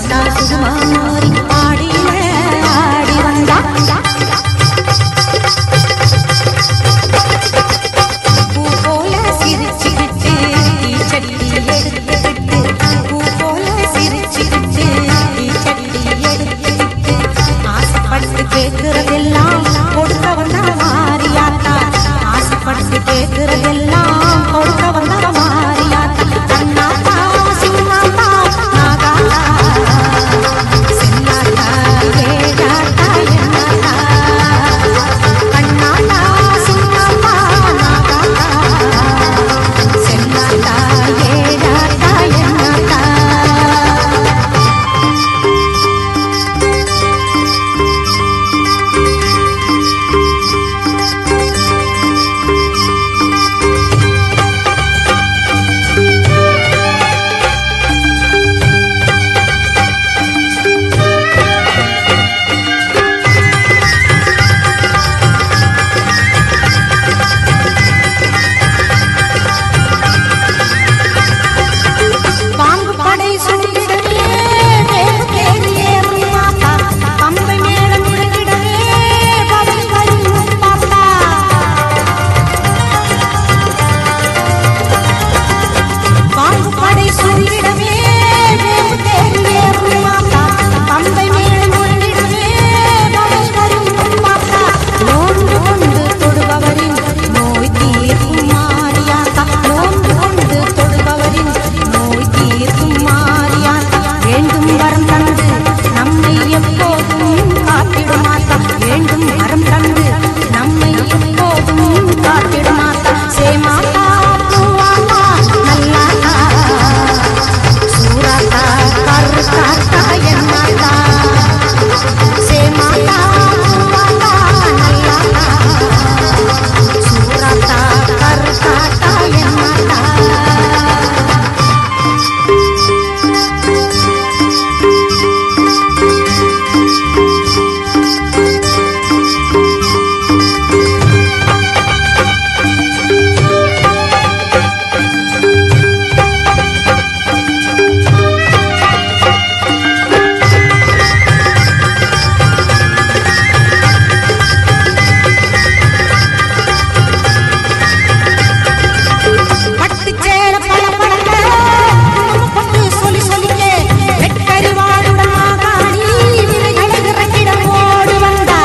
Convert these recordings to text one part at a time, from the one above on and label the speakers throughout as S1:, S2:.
S1: சொன்னாத்தா சுகுமாரி ஆடியில ஆடி வந்தா பூ போல சிரிச்சுக்கிட்டு தீச்சட்டி எடுத்துக்கிட்டு பூ போல சிரிச்சுக்கிட்டு தீச்சட்டி எடுத்துக்கிட்டு ஆசைப்பட்டு கேட்கிறதெல்லாம் கொடுக்க வந்த மாரியாத்தா ஆசைப்பட்டு கேட்கிறதெல்லாம் கொடுக்க வந்த மாரியாத்தா கண்ணாத்தா சின்னாத்தா நாகாத்தா சின்னாத்தா ஏகாத்தா என்னாத்தா கண்ணாத்தா சின்னாத்தா நாகாத்தா சென்னாத்தா ஏகாத்தா என்னாத்தா பாம்பு படை சூழ்ந்திடவே வேறு தேடியே மாத்தா பம்பை மேளம் முழங்கிடவே பவனி வரும் பாப்பா பாம்பு படை சூழ்ந்திடவே வேறு தேடியே மாத்தா பம்பை மேளம் முழங்கிடவே பவனி வரும் பாப்பா நோன்பு கொண்டு தொடுபவரின் நோய் தீர்க்கும் மாரியாத்தா நோன்பு கொண்டு தொடுபவரின் நோய் தீர்க்கும் மாரியாத்தா வேண்டும் வரம் தந்து நம்மை எப்போதும் காத்திடுமாத்தா வேண்டும் வரம் தந்து நம்மை எப்போதும் காத்திடுமாத்தா சேமாத்தா பூவாத்தா நல்லாத்தா சூராத்தா கருத்தாத்தா என்னாத்தா சேமாத்தா பூவாத்தா நல்லாத்தா சூராத்தா கருத்தாத்தா என்னாத்தா பட்டு சேல பல பழக்க பட்டு சொல்லி சொல்லிக்க வெட்டறிவாளுடன் மாகாணி விரைகளை இறக்கிடம் ஓடு வந்தா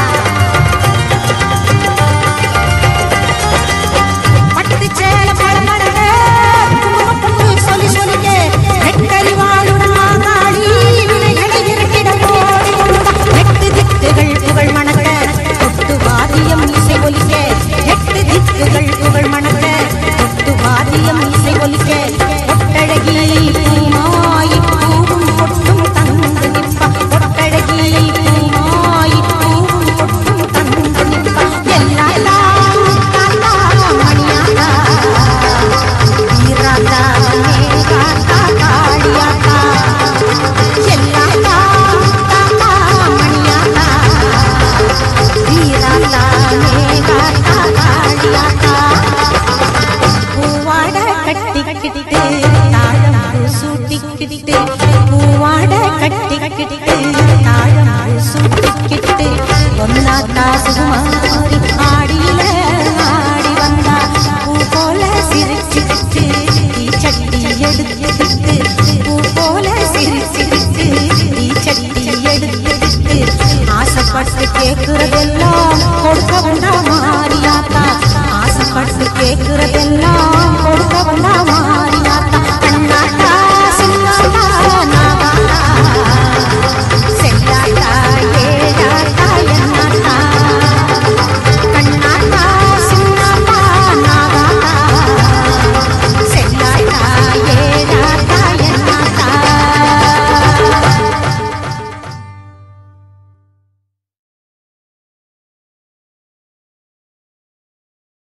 S1: பட்டு சேல பல பழக்க பட்டு சொல்லி சொல்லிக்க வெட்டறிவாளுடன் மாகாணி விரைகளை இறக்கிடம் ஓடி வந்தா எட்டு திக்குகள் புகழ் மணக்க தொட்டு வாதியம் இசை ஒலிக்க எட்டு திக்குகள் புகழ் மணக்க தொட்டு வாதியம் இசை ஒலிக்க பொட்டழகி பூமாயி பூவும் பொட்டும் தந்து நிற்பா பொட்டழகி பூமாயி பூவும் பொட்டும் தந்து நிற்பா எல்லாத்தா தாத்தா மணியாத்தா வீராத்தா மேகாத்தா காளியாத்தா எல்லாத்தா தாத்தா மணியாத்தா வீராத்தா மேகாத்தா காளியாத்தா பூவாட கட்டிக்கிட்டு தாழம்பு சூட்டிக்கிட்டு பூவாட கட்டிக்கிட்டு தாழம்பு சூட்டிக்கிட்டு ஒன்னாத்தா சுகுமாரி ஆடியில ஆடி வந்தா பூ போல சிரிச்சுக்கிட்டு தீச்சட்டி எடுத்துக்கிட்டு பூ போல சிரிச்சுக்கிட்டு தீச்சட்டி எடுத்துக்கிட்டு ஆசைப்பட்டு கேட்கிறதெல்லாம் கொடுக்க வேண்டாம் மாரியாத்தா ஆசைப்பட்டு கேட்கிறதெல்லாம்